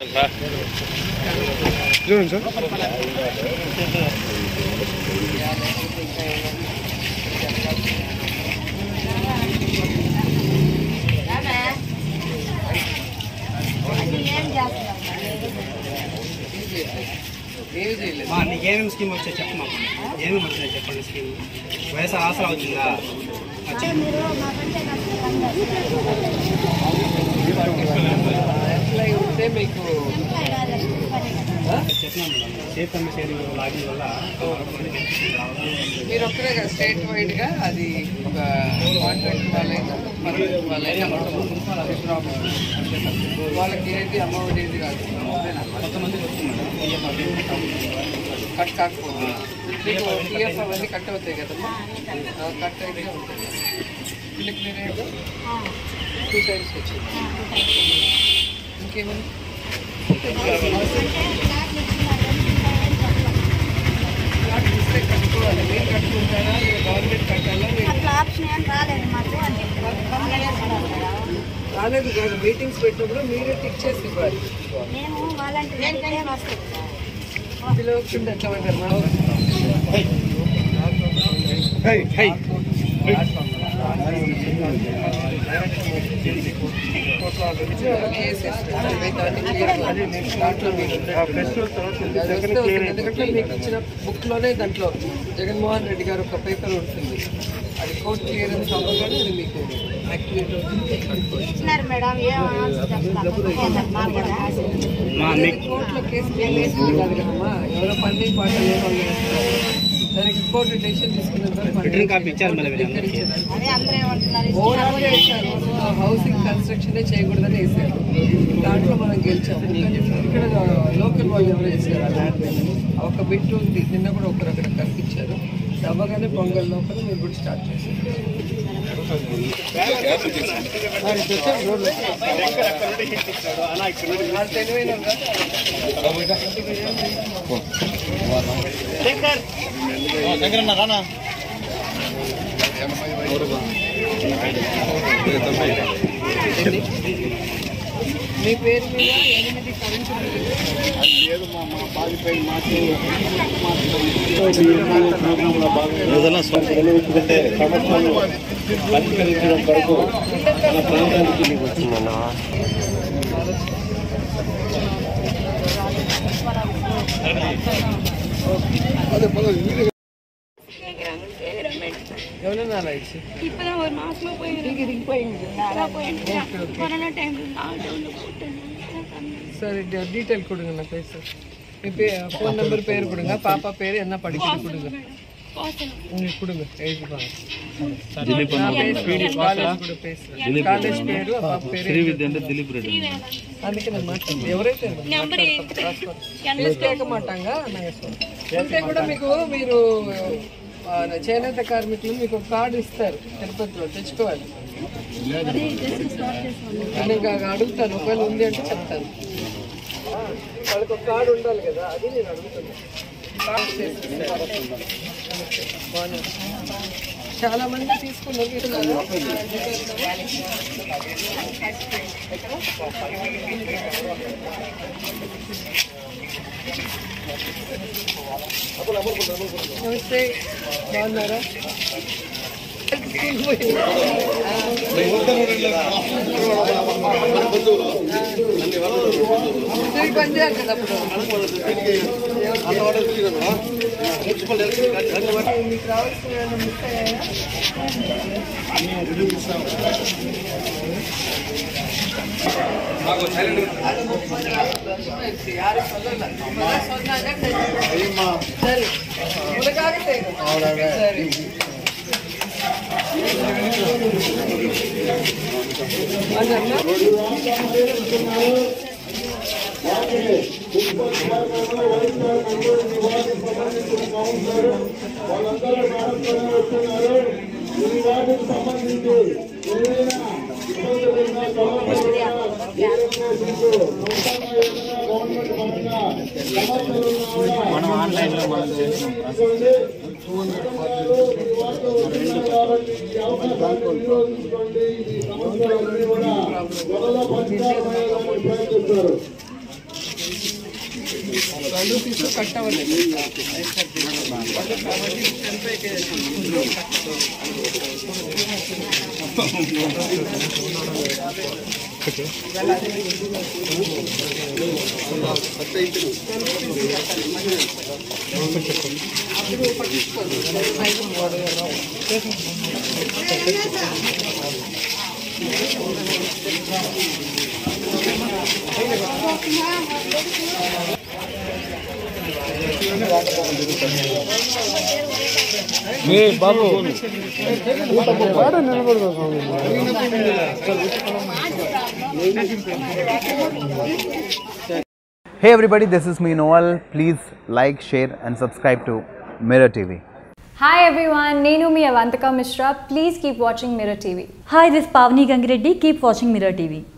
చూడండి సార్ మా నీకు ఏమేమి స్కీమ్ వచ్చాయి చెప్పు మాకు ఏమేమి వచ్చినాయి చెప్పండి స్కీమ్ వైఎస్ఆర్ ఆసరా వచ్చిందా ఎంప్లాయ్ ఉంటే మీకు చెప్పినాను madam safe committee sharing login వల్ల వరకు మంది బెనిఫిట్ రావడం మీరు ఒక్కరే కదా స్టేట్ వైడ్ గా అది ఒక కాంట్రాక్ట్ వాళ్ళైనా పర్మనెంట్ వాళ్ళైనా ప్రాబ్లం వాళ్ళకి ఏది అమౌంట్ ఏది రాదు కొంతమందికి వస్తుంది మేడం కట్ కాకపోతే మీకు టీఎఫ్ అవన్నీ కట్ అవుతాయి కదమ్మా ఆ, కట్ అయితే ఉంటుంది వీళ్ళకి మీరు టూ టైమ్స్ వచ్చింది ఇంకేమన్నా కార్డు ఇస్తే కట్టుకోవాలి మీరు కట్టుకుంటారా లేదా గవర్నమెంట్ కట్టాలా మీరు అట్లా ఆప్షన్ ఏం రాలేదు మాకు అని చెప్పి కంప్లైంట్ చేస్తున్నాం మేడం. రాలేదు కాదు మీటింగ్స్ పెట్టినప్పుడు మీరే టిక్ చేసి ఇవ్వాలి మేము వాలంటీర్ వస్తుంది పిలవకుండా ఎట్లా పడ్డారు మనం హై హై ఎందుకంటే మీకు ఇచ్చిన బుక్ లోనే దాంట్లో జగన్మోహన్ రెడ్డి గారు ఒక పేపర్ ఉంటుంది అది కోర్ట్ క్లియరెన్స్ అవ్వగానే అది మీకు యాక్టివేట్ అవుతుంది కట్టుకోవచ్చు. ఇచ్చినారు మేడం ఏం ఆన్సర్ చెప్తాను మాకు కూడా మా అది మీకు కోర్టులో కేసు వేసింది కాదు కదమ్మా ఎవరో పని పాట లేని వాళ్ళు వేస్తారు. దానికి కోర్టు డెసిషన్ తీసుకున్న తర్వాత రిటర్న్ కాపీ ఇచ్చారు మళ్ళీ వీళ్ళందరికీ అదే అందరూ ఏమంటున్నారు ఓవరాల్ గా వేశారు హౌసింగ్ కన్స్ట్రక్షన్ చేయకూడదని వేశారు దాంట్లో మనం గెలిచాము కానీ ఇక్కడ లోకల్ వాళ్ళు ఎవరు వేసారు ఆ ల్యాండ్ మీద ఒక బిట్ ఉంది నిన్న కూడా ఒకరు అక్కడ కనిపించారు అవ్వగానే పొంగల్ లోపల మీరు కూడా స్టార్ట్ చేశారు వాళ్ళు తెలివైన వాళ్ళు కదా. మీ పేరు మీద ఎనిమిది కరెంటు బిల్లులు ఏదైనా సమస్యలు సమస్యలను పరిష్కరించడం కొరకు మన ప్రాంతానికి నీకు వచ్చిందన్నా ఎవరైనా అలా ఇచ్చి இப்பதான் ஒரு மாசமா போயிருக்கு கொரோனா டைம்ல லாக்டவுன்ல போட்டு சரி டீட்டெயில் கொடுங்க நான் பேசுறேன் మీ పే ఫోన్ నెంబర్ పేరు கொடுங்க பாப்பா பேர் என்ன படிக்குது கொடுங்க உங்களுக்கு கொடுங்க எழுதி பாருங்க நான் பேசுறேன் காலேஜ் கூட பேசுறேன் కాలేజ్ పేరు ఆ పాప పేరు దిలీప్ రెడ్డి అందుకే నేను మాట్లాడుతున్నాను ఎవరైతే కేక మాటంగా అంటే కూడా మీకు మీరు ఆ, చేనేత కార్మికులు మీకు ఒక కార్డు ఇస్తారు తిరుపతిలో తెచ్చుకోవాలి నేను ఇంకా అడుగుతాను ఒకవేళ ఉంది అంటే చెప్తాను వాళ్ళకి ఒక కార్డు ఉండాలి కదా అది నేను అడుగుతున్నాను కార్డు చేసి ఇస్తారు. బాగున్నారు. చాలా మంది తీసుకున్నారు ఇస్తున్నారు. నమస్తే బాగున్నారా స్కూల్ పోయి తిరిగి పని చేయాలి కదా అప్పుడు మీకు రావాల్సిన ఏమైనా మిస్ అయ్యాయా யாரும் சொல்லல இப்பதான் சொன்னாங்க சரி உனக்காக செய்யணும் சரி அண்ணா మనం ఆన్లైన్ లో మనం చేసినాం వన్ రూపీస్ కట్ అవ్వలేదు వాళ్ళు కాబట్టి ఏ బాబు వాడ నిలబడదు స్వామి Hey everybody, this is me Noel. Please like, share, and subscribe to Mirror TV. Hi everyone, Nenu mi Avantika Mishra. Please keep watching Mirror TV. Hi, this is Pavni Gangireddy. Keep watching Mirror TV.